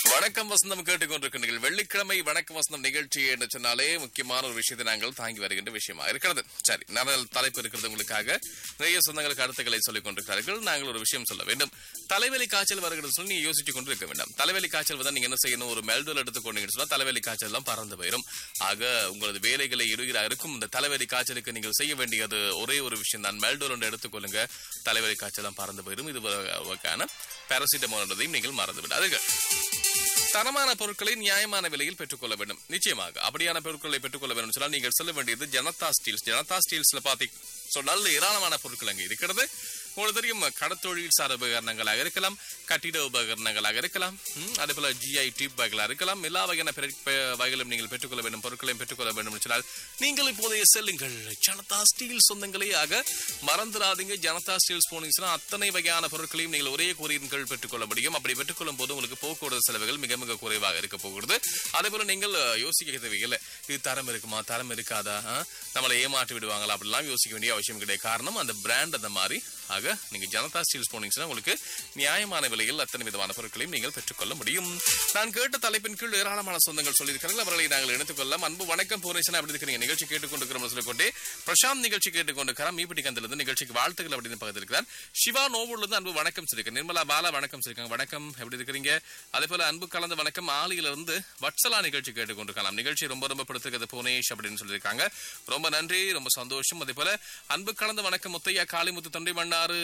வணக்கம் வசந்தம் கேட்டுக்கொண்டிருக்கிறீர்கள் வெள்ளிக்கிழமை வணக்கம் வசந்தம் நிகழ்ச்சி என்று சொன்னாலே முக்கியமான ஒரு விஷயத்தை நாங்கள் தாங்கி வருகின்ற விஷயமா இருக்கிறது சரி நல்ல தலைப்பு இருக்கிறது உங்களுக்காக நிறைய சொந்தங்கள் கருத்துக்களை சொல்லிக் கொண்டிருக்கிறார்கள் நாங்கள் ஒரு விஷயம் சொல்ல வேண்டும் தலைவலி காய்ச்சல் வருகிறது சொல்லி நீங்க யோசிச்சு கொண்டு இருக்க வேண்டாம் தலைவலி காய்ச்சல் வந்து நீங்க என்ன செய்யணும் ஒரு மெல்டோல் எடுத்துக்கொண்டீங்கன்னு சொன்னா தலைவலி காய்ச்சல் எல்லாம் பறந்து போயிடும் ஆக உங்களது வேலைகளை இடுகிறா இருக்கும் இந்த தலைவலி காய்ச்சலுக்கு நீங்கள் செய்ய வேண்டியது ஒரே ஒரு விஷயம் தான் மெல்டோல் ஒன்று எடுத்துக்கொள்ளுங்க தலைவலி காய்ச்சல் எல்லாம் பறந்து போயிடும் இது ஒரு வகையான பாராசிட்டமால் என்பதையும் நீங்கள் மறந்து விடாதீர்கள் தரமான பொருட்களை நியாயமான விலையில் பெற்றுக்கொள்ள வேண்டும் நிச்சயமாக அப்படியான பொருட்களை பெற்றுக்கொள்ள வேண்டும் சொன்னால் நீங்கள் செல்ல வேண்டியது ஜனதா ஸ்டீல்ஸ் ஜனதா ஸ்டீல்ஸ்ல பாத்தி ஸோ நல்ல ஏராளமான பொருட்கள் அங்கே இருக்கிறது உங்களுக்கு தெரியும் கடத்தொழில் சார் உபகரணங்களாக இருக்கலாம் கட்டிட உபகரணங்களாக இருக்கலாம் ம், அதே போல ஜிஐ டியூப் வகைகளாக இருக்கலாம் எல்லா வகையான பெரு- பெ- வகைகளும் நீங்கள் பெற்றுக்கொள்ள வேண்டும் பொருட்களையும் பெற்றுக்கொள்ள வேண்டும் என்று சொன்னால் நீங்கள் இப்போதைய செல்லுங்கள் ஜனதா ஸ்டீல் சொந்தங்களே ஆக மறந்துடாதீங்க ஜனதா ஸ்டீல்ஸ் போனீங்கன்னா அத்தனை வகையான பொருட்களையும் நீங்கள் ஒரே கூறியின் கீழ் பெற்றுக்கொள்ள முடியும் அப்படி பெற்றுக்கொள்ளும் போது உங்களுக்கு போக்குவரத்து செலவுகள் மிக மிக குறைவாக இருக்க போகிறது அதே போல நீங்கள் அஹ், யோசிக்க தேவையில்லை இது தரம் இருக்குமா தரம் இருக்காதா ஆ? நம்மளை ஏமாற்றி விடுவாங்களா அப்படிலாம் யோசிக்க வேண்டிய அவசியம் கிடையாது காரணம் அந்த பிராண்ட் அந்த மாதிரி ஆக நீங்க ஜனதா ஸ்டீல்ஸ் போனீங்கன்னா உங்களுக்கு நியாயமான விலையில் அத்தனை விதமான பொருட்களையும் நீங்கள் பெற்றுக்கொள்ள முடியும் நான் கேட்ட தலைப்பின் கீழ் ஏராளமான சொந்தங்கள் சொல்லியிருக்கிறார்கள் அவர்களை நாங்கள் இணைத்துக் கொள்ளலாம் அன்பு வணக்கம் பூரேசன் அப்படி இருக்கிறீங்க நிகழ்ச்சி கேட்டுக்கொண்டிருக்கிறோம் சொல்லிக்கொண்டே பிரசாந்த் நிகழ்ச்சி கேட்டுக்கொண்டிருக்கிறார் மீபிடி கந்திலிருந்து நிகழ்ச்சிக்கு வாழ்த்துக்கள் அப்படின்னு பக்கத்தில் இருக்கிறார் சிவா நோவூர்ல இருந்து அன்பு வணக்கம் சொல்லியிருக்கேன் நிர்மலா பாலா வணக்கம் சொல்லியிருக்காங்க வணக்கம் எப்படி இருக்கிறீங்க அதே போல அன்பு கலந்த வணக்கம் ஆலியில இருந்து வட்சலா நிகழ்ச்சி கேட்டுக்கொண்டிருக்கலாம் நிகழ்ச்சி ரொம்ப ரொம்ப பிடித்திருக்கிறது புவனேஷ் அப்படின்னு சொல்லியிருக்காங்க ரொம்ப நன்றி ரொம்ப சந்தோஷம் அதே போல அன்பு கலந்த வணக்கம் Muthaiah Kalimuthu Thondamannar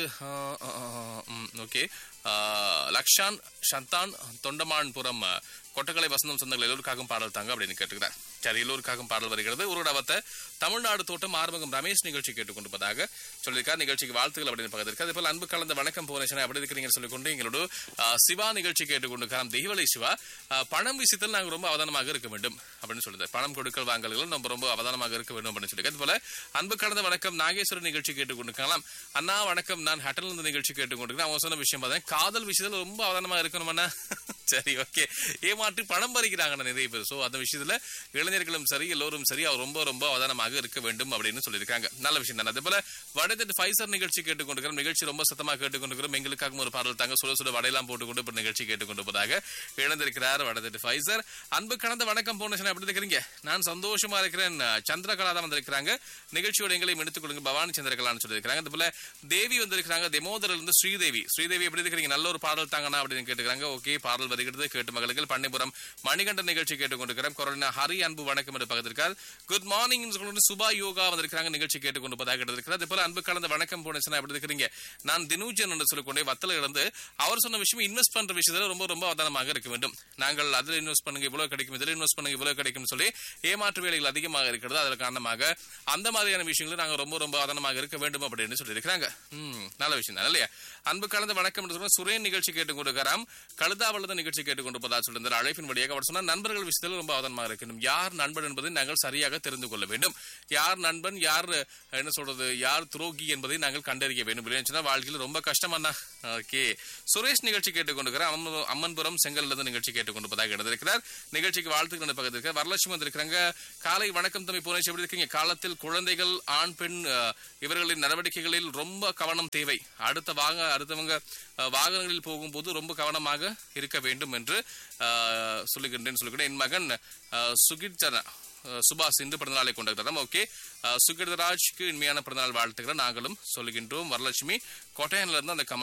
okay Lakshan Santhan Thondamanpuram ah, Kotagala Vasantham சொந்தங்கள் எல்லோருக்காகவும் பாடல் தாங்க அப்படின்னு கேட்டுக்கிறார் சரி எல்லோருக்காகவும் பாடல் வருகிறது உருடாவத்த தமிழ்நாடு தோட்டம் ஆறுமுகம் ரமேஷ் நிகழ்ச்சி கேட்டுக்கொண்டிருப்பதாக சொல்லியிருக்கார் நிகழ்ச்சிக்கு வாழ்த்துக்கள் அப்படின்னு பக்கத்தில் அதே போல அன்பு கலந்த வணக்கம் புவனேஸ்வரன் அப்படி இருக்கிறீங்கன்னு சொல்லிக்கொண்டு எங்களோட அஹ், சிவா நிகழ்ச்சி கேட்டுக்கொண்டிருக்கார் தெய்வலை சிவா அஹ், பணம் விஷயத்தில் நாங்கள் ரொம்ப அவதானமாக இருக்க வேண்டும் அப்படின்னு சொல்லுது பணம் கொடுக்கல் வாங்கல்கள் நம்ம ரொம்ப அவதானமாக இருக்க வேண்டும் அப்படின்னு சொல்லி அதே போல அன்பு கலந்த வணக்கம் நாகேஸ்வரன் நிகழ்ச்சி கேட்டுக்கொண்டிருக்கலாம் அண்ணா வணக்கம் நான் ஹட்டல் இருந்து நிகழ்ச்சி கேட்டுக்கொண்டிருக்கேன் அவங்க சொன்ன விஷயம் பார்த்தேன் காதல் விஷயத்துல ரொம்ப அவதானமா இருக்கணும் அண்ணா சரி ஓகே ஏமாற்றி பணம் பறிக்கிறாங்க நிறைய பேர் சோ அந்த விஷயத்துல இளைஞர்களும் சரி எல்லோரும் சரி அவர் ரொம்ப ரொம்ப அவதானமாக இருக்க வேண்டும் அப்படின்னு சொல்லியிருக்காங்க நல்ல விஷயம் தான் அதே போல வடதட்டு ஃபைசர் நிகழ்ச்சி கேட்டுக்கொண்டிருக்கிறோம் நிகழ்ச்சி ரொம்ப சத்தமா கேட்டுக்கொண்டிருக்கிறோம் எங்களுக்காக ஒரு பாடல் தாங்க சுட சுட வடையெல்லாம் போட்டுக்கொண்டு இப்ப நிகழ்ச்சி கேட்டுக்கொண்டிருப்பதாக இழந்திருக்கிறார் வடதட்டு ஃபைசர் அன்பு கடந்த வணக்கம் போனேஷன் எப்படி இருக்கிறீங்க நான் சந்தோஷமா இருக்கிறேன் சந்திரகலா தான் வந்திருக்கிறாங்க நிகழ்ச்சியோட எங்களையும் எடுத்துக் கொடுங்க பவானி சந்திரகலான்னு சொல்லியிருக்காங்க அதே போல தேவி வந்திருக்கிறாங்க தெமோதரில் இருந்து ஸ்ரீதேவி ஸ்ரீதேவி எப்படி இருக்கிறீங்க நல்ல ஒரு பாடல் தாங்கண்ணா அப்படின்னு கேட்டுக்கிறாங்க ஓகே பாடல் வருகிறது கேட்டு மகளுக்கு பண்ணிபுரம் மணிகண்டன் நிகழ்ச்சி கேட்டுக்கொண்டிருக்கிறோம் கொரோனா ஹரி அன்பு வணக்கம் என்று பக்கத்திருக்கார் குட் மார்னிங் சுபா யோகா வந்திருக்கிறாங்க நிகழ்ச்சி கேட்டுக்கொண்டிருப்பதாக இருக்கிறது அதே போல அன்பு கலந்த வணக்கம் போனேன் எப்படி இருக்கிறீங்க நான் தினூஜன் என்று சொல்லிக்கொண்டே வத்தல இருந்து அவர் சொன்ன விஷயம் இன்வெஸ்ட் பண்ற விஷயத்துல ரொம்ப ரொம்ப அவதானமாக இருக்க வேண்டும் நாங்கள் அதுல இன்வெஸ்ட் பண்ணுங்க இவ்வளவு கிடைக்கும் இதுல இன்வெஸ்ட் பண்ணுங்க இவ்வளவு கிடைக்கும் சொல்லி ஏமாற்று வேலைகள் அதிகமாக இருக்கிறது அதன் காரணமாக அந்த மாதிரியான விஷயங்களை நாங்க ரொம்ப ரொம்ப அவதானமாக இருக்க வேண்டும் அப்படின்னு சொல்லியிருக்கிறாங்க ம், நல்ல விஷயம் தான் இல்லையா அன்பு கலந்த வணக்கம் என்று சொன்னா சுரேன் நிகழ்ச்சி கேட்டுக்கொண்டிருக்கிறாம் கழுதாவளத நிகழ்ச்சி கேட்டுக்கொண்டிருப்பதா சொல்லியிருந்தார் அழைப்பின் வழியாக அவர் சொன்னா நண்பர்கள் விஷயத்தில் ரொம்ப அவதானமாக இருக்கணும் யார் நண்பன் என்பதை நாங்கள் சரியாக தெரிந்து கொள்ள வேண்டும் யார் நண்பன் யார் என்ன சொல்றது யார் துரோகி என்பதை நாங்கள் கண்டறிய வேண்டும் இல்லைன்னு சொன்னா வாழ்க்கையில் ரொம்ப கஷ்டமாண்ணா ஓகே சுரேஷ் நிகழ்ச்சி கேட்டுக்கொண்டிருக்கிறார் அம்மன் அம்மன்புரம் செங்கல்ல இருந்து நிகழ்ச்சி கேட்டுக்கொண்டிருப்பதாக எழுதியிருக்கிறார் நிகழ்ச்சிக்கு வாழ்த்துக்கள் பக்கத்தில் இருக்கிற வரலட்சுமி வந்திருக்கிறாங்க காலை வணக்கம் தம்பி புனேஷ் எப்படி இருக்கீங்க காலத்தில் குழந்தைகள் ஆண் பெண் அஹ், இவர்களின் நடவடிக்கைகளில் ரொம்ப கவனம் தேவை அடுத்த வாங்க அடுத்தவங்க அஹ், வாகனங்களில் போகும்போது ரொம்ப கவனமாக இருக்க வேண்டும் என்று அஹ், சொல்லுகின்றேன் சொல்லுகிறேன் என் மகன் அஹ், சுகித் சரணா அஹ், சுபாஷ் இன்று பிறந்தநாளை கொண்டாடுகிறோம் ஓகே சுகிர்தராஜ்க்கு இனிமையான பிறந்தநாள் வாழ்த்துக்களை நாங்களும் சொல்லுகின்றோம் வரலட்சுமி கோட்டையன்ல இருந்து அந்த கமெண்ட்